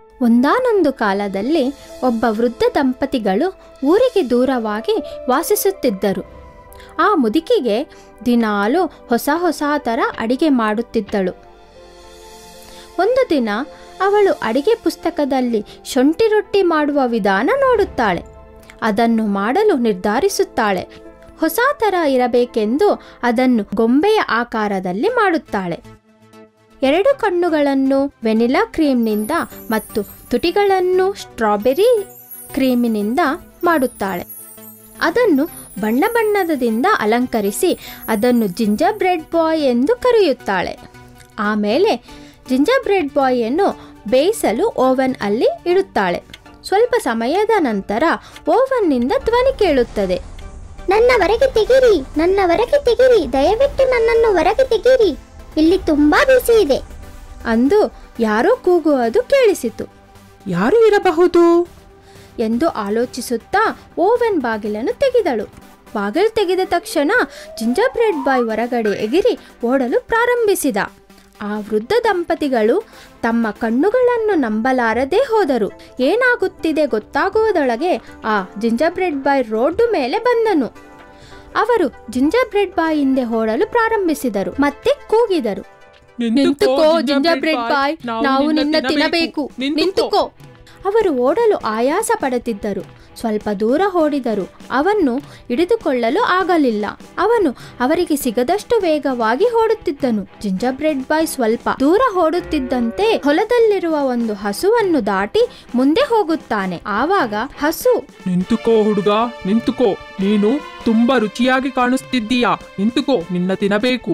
ಒಂದಾನೊಂದು ಕಾಲದಲ್ಲಿ ಒಬ್ಬ ವೃದ್ಧ ದಂಪತಿಗಳು ಊರಿಗೆ ದೂರವಾಗಿ ವಾಸಿಸುತ್ತಿದ್ದರು ಆ ಮುದುಕಿಗೆ ದಿನಾಲು ಹೊಸ ಹೊಸ ಥರ ಅಡಿಗೆ ಮಾಡುತ್ತಿದ್ದಳು ಒಂದು ದಿನ ಅವಳು ಅಡಿಗೆ ಪುಸ್ತಕದಲ್ಲಿ ಶುಂಠಿ ರೊಟ್ಟಿ ಮಾಡುವ ವಿಧಾನ ನೋಡುತ್ತಾಳೆ ಅದನ್ನು ಮಾಡಲು ನಿರ್ಧರಿಸುತ್ತಾಳೆ ಹೊಸ ಥರ ಇರಬೇಕೆಂದು ಅದನ್ನು ಗೊಂಬೆಯ ಆಕಾರದಲ್ಲಿ ಮಾಡುತ್ತಾಳೆ ಎರಡು ಕಣ್ಣುಗಳನ್ನು ವೆನಿಲಾ ಕ್ರೀಮ್ನಿಂದ ಮತ್ತು ತುಟಿಗಳನ್ನು ಸ್ಟ್ರಾಬೆರಿ ಕ್ರೀಮಿನಿಂದ ಮಾಡುತ್ತಾಳೆ ಅದನ್ನು ಬಣ್ಣ ಬಣ್ಣದಿಂದ ಅಲಂಕರಿಸಿ ಅದನ್ನು ಜಿಂಜರ್ ಬ್ರೆಡ್ ಬಾಯ್ ಎಂದು ಕರೆಯುತ್ತಾಳೆ ಆಮೇಲೆ ಜಿಂಜರ್ ಬ್ರೆಡ್ ಬಾಯನ್ನು ಬೇಯಿಸಲು ಓವನ್ ಅಲ್ಲಿ ಇಡುತ್ತಾಳೆ ಸ್ವಲ್ಪ ಸಮಯದ ನಂತರ ಓವನ್ನಿಂದ ಧ್ವನಿ ಕೇಳುತ್ತದೆ ನನ್ನ ಹೊರಗೆ ತೆಗೀರಿ ನನ್ನ ಹೊರಗೆ ತೆಗೀರಿ ದಯವಿಟ್ಟು ನನ್ನನ್ನು ಹೊರಗೆ ತೆಗೀರಿ ಇಲ್ಲಿ ತುಂಬಾ ಬಿಸಿ ಇದೆ ಅಂದು ಯಾರೋ ಕೂಗುವುದು ಕೇಳಿಸಿತು ಯಾರು ಇರಬಹುದು ಎಂದು ಆಲೋಚಿಸುತ್ತಾ ಓವೆನ್ ಬಾಗಿಲನ್ನು ತೆಗೆದಳು ಬಾಗಿಲು ತೆಗೆದ ತಕ್ಷಣ ಜಿಂಜರ್ ಬ್ರೆಡ್ ಬಾಯ್ ಹೊರಗಡೆ ಎಗಿರಿ ಓಡಲು ಪ್ರಾರಂಭಿಸಿದ ಆ ವೃದ್ಧ ದಂಪತಿಗಳು ತಮ್ಮ ಕಣ್ಣುಗಳನ್ನು ನಂಬಲಾರದೆ ಹೋದರು ಏನಾಗುತ್ತಿದೆ ಗೊತ್ತಾಗುವುದೊಳಗೆ ಆ ಜಿಂಜರ್ ಬ್ರೆಡ್ ಬಾಯ್ ರೋಡ್ಡು ಮೇಲೆ ಬಂದನು ಅವರು ಜಿಂಜರ್ ಬ್ರೆಡ್ ಬಾಯ್ ಹಿಂದೆ ಓಡಲು ಪ್ರಾರಂಭಿಸಿದರು ಮತ್ತೆ ಕೂಗಿದರು ನಿಂತುಕೋ ಜಿಂಜರ್ ಬ್ರೆಡ್ ಬಾಯ್ ನಾವು ನಿನ್ನ ತಿನ್ನಬೇಕು ನಿಂತುಕೋ ಅವರು ಓಡಲು ಆಯಾಸ ಪಡುತ್ತಿದ್ದರು ಸ್ವಲ್ಪ ದೂರ ಓಡಿದರು ಅವನ್ನು ಹಿಡಿದುಕೊಳ್ಳಲು ಆಗಲಿಲ್ಲ ಅವನು ಅವರಿಗೆ ಸಿಗದಷ್ಟು ವೇಗವಾಗಿ ಓಡುತ್ತಿದ್ದನು ಜಿಂಜರ್ ಬ್ರೆಡ್ ಬಾಯ್ ಸ್ವಲ್ಪ ದೂರ ಓಡುತ್ತಿದ್ದಂತೆ ಹೊಲದಲ್ಲಿರುವ ಒಂದು ಹಸುವನ್ನು ದಾಟಿ ಮುಂದೆ ಹೋಗುತ್ತಾನೆ ಆವಾಗ ಹಸು ನಿಂತುಕೋ ಹುಡುಗ ನಿಂತುಕೋ ನೀನು ತುಂಬಾ ರುಚಿಯಾಗಿ ಕಾಣಿಸ್ತಿದ್ದೀಯಾ ನಿಂತುಕೋ ನಿನ್ನ ತಿನ್ನಬೇಕು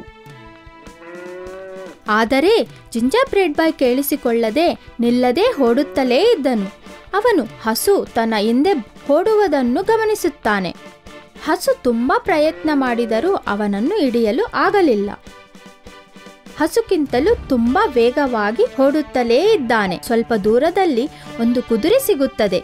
ಆದರೆ ಜಿಂಜರ್ ಬ್ರೆಡ್ ಬಾಯ್ ಕೇಳಿಸಿಕೊಳ್ಳದೆ ನಿಲ್ಲದೆ ಓಡುತ್ತಲೇ ಇದ್ದನು ಅವನು ಹಸು ತನ್ನ ಹಿಂದೆ ಓಡುವುದನ್ನು ಗಮನಿಸುತ್ತಾನೆ ಹಸು ತುಂಬ ಪ್ರಯತ್ನ ಮಾಡಿದರೂ ಅವನನ್ನು ಹಿಡಿಯಲು ಆಗಲಿಲ್ಲ ಹಸುಕ್ಕಿಂತಲೂ ತುಂಬ ವೇಗವಾಗಿ ಓಡುತ್ತಲೇ ಇದ್ದಾನೆ ಸ್ವಲ್ಪ ದೂರದಲ್ಲಿ ಒಂದು ಕುದುರೆ ಸಿಗುತ್ತದೆ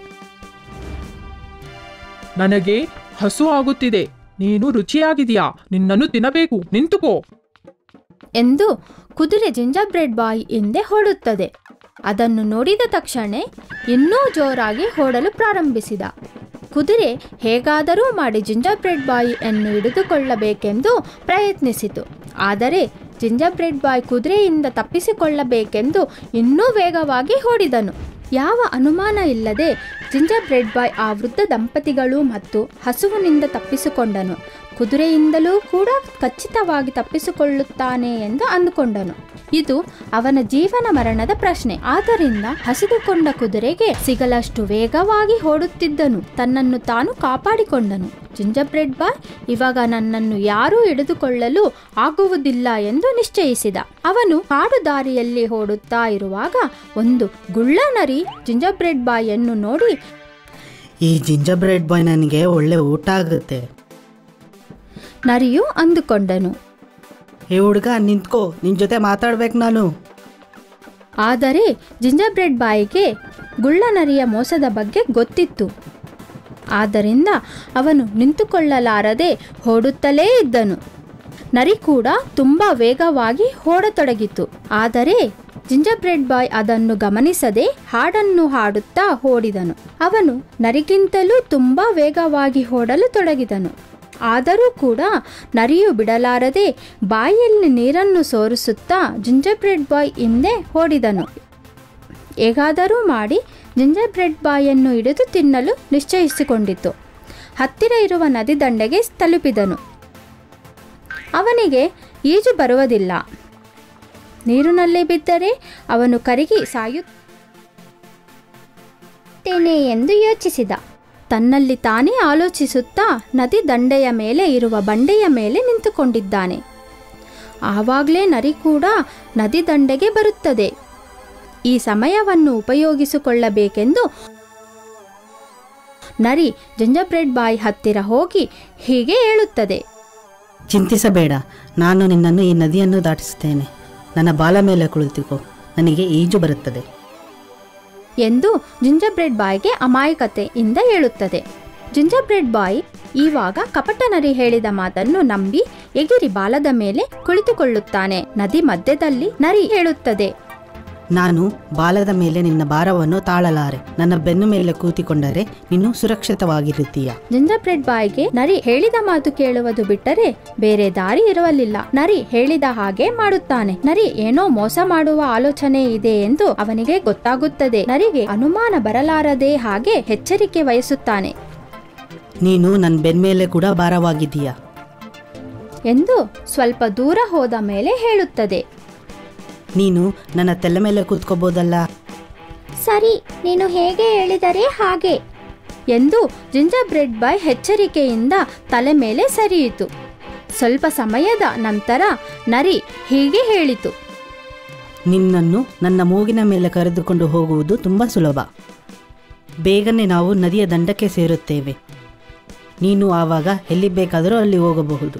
ನನಗೆ ಹಸು ಆಗುತ್ತಿದೆ ನೀನು ರುಚಿಯಾಗಿದೆಯಾ ನಿನ್ನನ್ನು ತಿನ್ನಬೇಕು ನಿಂತುಕೋ ಎಂದು ಕುದುರೆ ಜಿಂಜರ್ ಬ್ರೆಡ್ ಬಾಯ್ ಹಿಂದೆ ಓಡುತ್ತದೆ ಅದನ್ನು ನೋಡಿದ ತಕ್ಷಣ ಇನ್ನೂ ಜೋರಾಗಿ ಓಡಲು ಪ್ರಾರಂಭಿಸಿದ ಕುದುರೆ ಹೇಗಾದರೂ ಮಾಡಿ ಜಿಂಜರ್ ಬ್ರೆಡ್ ಬಾಯಿಯನ್ನು ಹಿಡಿದುಕೊಳ್ಳಬೇಕೆಂದು ಪ್ರಯತ್ನಿಸಿತು ಆದರೆ ಜಿಂಜರ್ ಬ್ರೆಡ್ ಬಾಯ್ ಕುದುರೆಯಿಂದ ತಪ್ಪಿಸಿಕೊಳ್ಳಬೇಕೆಂದು ಇನ್ನೂ ವೇಗವಾಗಿ ಓಡಿದನು ಯಾವ ಅನುಮಾನ ಇಲ್ಲದೆ ಜಿಂಜರ್ ಬ್ರೆಡ್ ಬಾಯ್ ಆ ವೃದ್ಧ ದಂಪತಿಗಳು ಮತ್ತು ಹಸುವಿನಿಂದ ತಪ್ಪಿಸಿಕೊಂಡನು ಕುದುರೆಯಿಂದಲೂ ಕೂಡ ಖಚಿತವಾಗಿ ತಪ್ಪಿಸಿಕೊಳ್ಳುತ್ತಾನೆ ಎಂದು ಅಂದುಕೊಂಡನು ಇದು ಅವನ ಜೀವನ ಮರಣದ ಪ್ರಶ್ನೆ ಆದ್ದರಿಂದ ಹಸಿದುಕೊಂಡ ಕುದುರೆಗೆ ಸಿಗಲಷ್ಟು ವೇಗವಾಗಿ ಓಡುತ್ತಿದ್ದನು ತನ್ನನ್ನು ತಾನು ಕಾಪಾಡಿಕೊಂಡನು ಜಿಂಜರ್ ಬ್ರೆಡ್ ಬಾಯ್ ಇವಾಗ ನನ್ನನ್ನು ಯಾರೂ ಹಿಡಿದುಕೊಳ್ಳಲು ಆಗುವುದಿಲ್ಲ ಎಂದು ನಿಶ್ಚಯಿಸಿದ ಅವನು ಕಾಡು ದಾರಿಯಲ್ಲಿ ಓಡುತ್ತಾ ಇರುವಾಗ ಒಂದು ಗುಳ್ಳ ನರಿ ಜಿಂಜರ್ ಬ್ರೆಡ್ ಬಾಯನ್ನು ನೋಡಿ ಈ ಜಿಂಜರ್ ಬ್ರೆಡ್ ಬಾಯ್ ನನಗೆ ಒಳ್ಳೆ ಊಟ ಆಗುತ್ತೆ ನರಿಯು ಅಂದುಕೊಂಡನು ಏ ಹುಡುಗ ನಿಂತ್ಕೋ ನಿನ್ನ ಜೊತೆ ಮಾತಾಡ್ಬೇಕು ನಾನು ಆದರೆ ಜಿಂಜರ್ ಬ್ರೆಡ್ ಬಾಯಿಗೆ ಗುಳ್ಳನರಿಯ ಮೋಸದ ಬಗ್ಗೆ ಗೊತ್ತಿತ್ತು ಆದ್ದರಿಂದ ಅವನು ನಿಂತುಕೊಳ್ಳಲಾರದೆ ಓಡುತ್ತಲೇ ಇದ್ದನು ನರಿ ಕೂಡ ತುಂಬ ವೇಗವಾಗಿ ಓಡತೊಡಗಿತು ಆದರೆ ಜಿಂಜರ್ ಬ್ರೆಡ್ ಬಾಯ್ ಅದನ್ನು ಗಮನಿಸದೆ ಹಾಡನ್ನು ಹಾಡುತ್ತಾ ಓಡಿದನು ಅವನು ನರಿಗಿಂತಲೂ ತುಂಬ ವೇಗವಾಗಿ ಓಡಲು ತೊಡಗಿದನು ಆದರೂ ಕೂಡ ನರಿಯು ಬಿಡಲಾರದೆ ಬಾಯಲ್ಲಿ ನೀರನ್ನು ಸೋರಿಸುತ್ತಾ ಜಿಂಜರ್ ಬ್ರೆಡ್ ಬಾಯ್ ಹಿಂದೆ ಓಡಿದನು ಹೇಗಾದರೂ ಮಾಡಿ ಜಿಂಜರ್ ಬ್ರೆಡ್ ಬಾಯನ್ನು ಹಿಡಿದು ತಿನ್ನಲು ನಿಶ್ಚಯಿಸಿಕೊಂಡಿತು ಹತ್ತಿರ ಇರುವ ನದಿ ದಂಡೆಗೆ ತಲುಪಿದನು ಅವನಿಗೆ ಈಜು ಬರುವುದಿಲ್ಲ ನೀರಿನಲ್ಲಿ ಬಿದ್ದರೆ ಅವನು ಕರಗಿ ಸಾಯುತ್ತೇನೆ ಎಂದು ಯೋಚಿಸಿದ ತನ್ನಲ್ಲಿ ತಾನೇ ಆಲೋಚಿಸುತ್ತಾ ನದಿ ದಂಡೆಯ ಮೇಲೆ ಇರುವ ಬಂಡೆಯ ಮೇಲೆ ನಿಂತುಕೊಂಡಿದ್ದಾನೆ ಆವಾಗಲೇ ನರಿ ಕೂಡ ನದಿ ದಂಡೆಗೆ ಬರುತ್ತದೆ ಈ ಸಮಯವನ್ನು ಉಪಯೋಗಿಸಿಕೊಳ್ಳಬೇಕೆಂದು ನರಿ ಜಿಂಜರ್ ಬ್ರೆಡ್ ಬಾಯ್ ಹತ್ತಿರ ಹೋಗಿ ಹೀಗೆ ಹೇಳುತ್ತದೆ ಚಿಂತಿಸಬೇಡ ನಾನು ನಿನ್ನನ್ನು ಈ ನದಿಯನ್ನು ದಾಟಿಸುತ್ತೇನೆ ನನ್ನ ಬಾಲ ಮೇಲೆ ಕುಳಿತುಕೋ ನನಗೆ ಈಜು ಬರುತ್ತದೆ ಎಂದು ಜಿಂಜರ್ ಬ್ರೆಡ್ ಬಾಯ್ಗೆ ಅಮಾಯಕತೆಯಿಂದ ಹೇಳುತ್ತದೆ ಜಿಂಜರ್ ಬ್ರೆಡ್ ಬಾಯ್ ಇವಾಗ ಕಪಟ ನರಿ ಹೇಳಿದ ಮಾತನ್ನು ನಂಬಿ ಎಗಿರಿ ಬಾಲದ ಮೇಲೆ ಕುಳಿತುಕೊಳ್ಳುತ್ತಾನೆ ನದಿ ಮಧ್ಯದಲ್ಲಿ ನರಿ ಹೇಳುತ್ತದೆ ನಾನು ಬಾಲದ ಮೇಲೆ ನಿನ್ನ ಭಾರವನ್ನು ತಾಳಲಾರೆ ನನ್ನ ಬೆನ್ನು ಮೇಲೆ ಕೂತಿಕೊಂಡರೆ ನೀನು ಸುರಕ್ಷಿತವಾಗಿರುತ್ತೀಯ ಜಿಂಜರ್ ಬ್ರೆಡ್ ಬಾಯ್ಗೆ ನರಿ ಹೇಳಿದ ಮಾತು ಕೇಳುವುದು ಬಿಟ್ಟರೆ ಬೇರೆ ದಾರಿ ಇರುವಲಿಲ್ಲ ನರಿ ಹೇಳಿದ ಹಾಗೆ ಮಾಡುತ್ತಾನೆ ನರಿ ಏನೋ ಮೋಸ ಮಾಡುವ ಆಲೋಚನೆ ಇದೆ ಎಂದು ಅವನಿಗೆ ಗೊತ್ತಾಗುತ್ತದೆ ನರಿಗೆ ಅನುಮಾನ ಬರಲಾರದೆ ಹಾಗೆ ಎಚ್ಚರಿಕೆ ವಹಿಸುತ್ತಾನೆ ನೀನು ನನ್ನ ಬೆನ್ಮೇಲೆ ಕೂಡ ಭಾರವಾಗಿದ್ದೀಯ ಎಂದು ಸ್ವಲ್ಪ ದೂರ ಹೋದ ಮೇಲೆ ಹೇಳುತ್ತದೆ ನೀನು ನನ್ನ ತೆಲ್ಲ ಮೇಲೆ ಕೂತ್ಕೋಬೋದಲ್ಲ ಸರಿ ನೀನು ಹೇಗೆ ಹೇಳಿದರೆ ಹಾಗೆ ಎಂದು ಜಿಂಜರ್ ಬ್ರೆಡ್ ಬಾಯ್ ಎಚ್ಚರಿಕೆಯಿಂದ ತಲೆ ಮೇಲೆ ಸರಿಯಿತು ಸ್ವಲ್ಪ ಸಮಯದ ನಂತರ ನರಿ ಹೀಗೆ ಹೇಳಿತು ನಿನ್ನನ್ನು ನನ್ನ ಮೂಗಿನ ಮೇಲೆ ಕರೆದುಕೊಂಡು ಹೋಗುವುದು ತುಂಬ ಸುಲಭ ಬೇಗನೆ ನಾವು ನದಿಯ ದಂಡಕ್ಕೆ ಸೇರುತ್ತೇವೆ ನೀನು ಆವಾಗ ಎಲ್ಲಿ ಬೇಕಾದರೂ ಅಲ್ಲಿ ಹೋಗಬಹುದು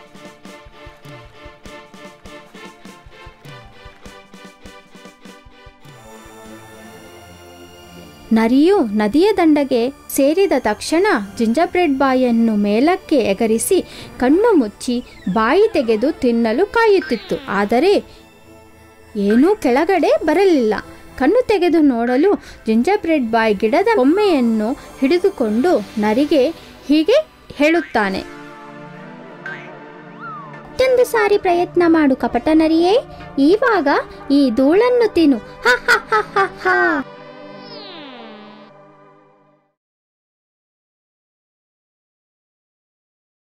ನರಿಯು ನದಿಯ ದಂಡೆಗೆ ಸೇರಿದ ತಕ್ಷಣ ಜಿಂಜರ್ ಬ್ರೆಡ್ ಬಾಯನ್ನು ಮೇಲಕ್ಕೆ ಎಗರಿಸಿ ಕಣ್ಣು ಮುಚ್ಚಿ ಬಾಯಿ ತೆಗೆದು ತಿನ್ನಲು ಕಾಯುತ್ತಿತ್ತು ಆದರೆ ಏನೂ ಕೆಳಗಡೆ ಬರಲಿಲ್ಲ ಕಣ್ಣು ತೆಗೆದು ನೋಡಲು ಜಿಂಜರ್ ಬ್ರೆಡ್ ಬಾಯ್ ಗಿಡದ ಕೊಮ್ಮೆಯನ್ನು ಹಿಡಿದುಕೊಂಡು ನರಿಗೆ ಹೀಗೆ ಹೇಳುತ್ತಾನೆ ಮತ್ತೊಂದು ಸಾರಿ ಪ್ರಯತ್ನ ಮಾಡು ಕಪಟ ನರಿಯೇ ಈವಾಗ ಈ ಧೂಳನ್ನು ತಿನ್ನು ಹ ಹ ಹ ಹ ಹ